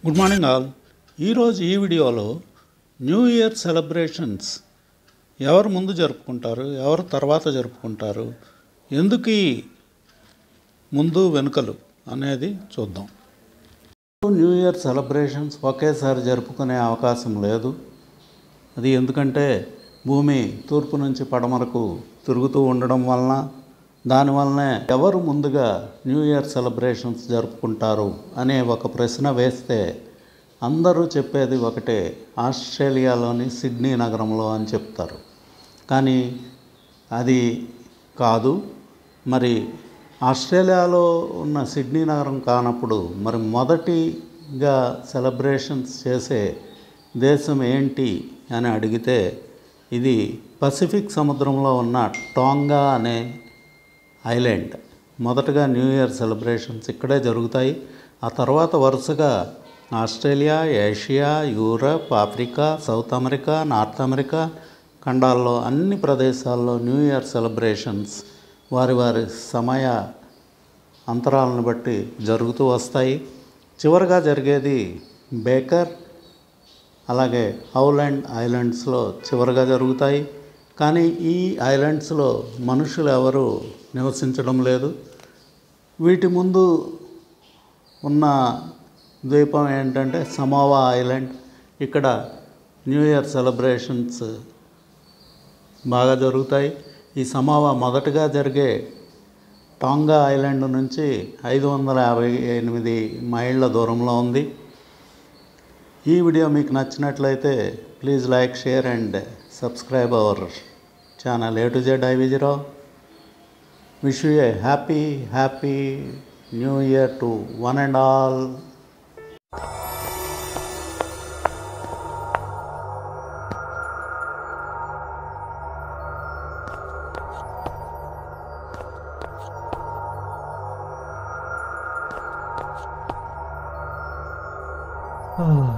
Good morning all ఈరోజు ఈ వీడియోలో న్యూ ఇయర్ సెలబ్రేషన్స్ ఎవరు ముందు జరుపుకుంటారు ఎవరు తర్వాత జరుపుకుంటారు ఎందుకు ఈ ముందు వెనుకలు అనేది చూద్దాం న్యూ ఇయర్ సెలబ్రేషన్స్ ఒకేసారి జరుపుకునే అవకాశం లేదు అది ఎందుకంటే భూమి తూర్పు నుంచి పడమరకు తిరుగుతూ ఉండడం వలన దానివల్లనే ఎవరు ముందుగా న్యూ ఇయర్ సెలబ్రేషన్స్ జరుపుకుంటారు అనే ఒక ప్రశ్న వేస్తే అందరూ చెప్పేది ఒకటే ఆస్ట్రేలియాలోని సిడ్నీ నగరంలో అని చెప్తారు కానీ అది కాదు మరి ఆస్ట్రేలియాలో ఉన్న సిడ్నీ నగరం కానప్పుడు మరి మొదటిగా సెలబ్రేషన్స్ చేసే దేశం ఏంటి అని అడిగితే ఇది పసిఫిక్ సముద్రంలో ఉన్న టోంగా అనే ఐలాండ్ మొదటగా న్యూ ఇయర్ సెలబ్రేషన్స్ ఇక్కడే జరుగుతాయి ఆ తర్వాత వరుసగా Australia Asia Europe Africa South America North America ఖండాల్లో అన్ని ప్రదేశాల్లో న్యూ ఇయర్ సెలబ్రేషన్స్ వారి వారి సమయ అంతరాలను బట్టి జరుగుతూ వస్తాయి చివరిగా జరిగేది బేకర్ అలాగే హౌలాండ్ ఐలాండ్స్లో చివరిగా జరుగుతాయి కానీ ఈ ఐలాండ్స్లో మనుషులు ఎవరు నివసించడం లేదు వీటి ముందు ఉన్న ద్వీపం ఏంటంటే సమోవా ఐలాండ్ ఇక్కడ న్యూ ఇయర్ సెలబ్రేషన్స్ బాగా జరుగుతాయి ఈ సమావా మొదటగా జరిగే టాంగా ఐలాండ్ నుంచి ఐదు వందల యాభై ఎనిమిది మైళ్ళ దూరంలో ఉంది ఈ వీడియో మీకు నచ్చినట్లయితే please like share and subscribe our channel A to Z ఐవిజీరావు wish you a happy happy new year two one and all Oh.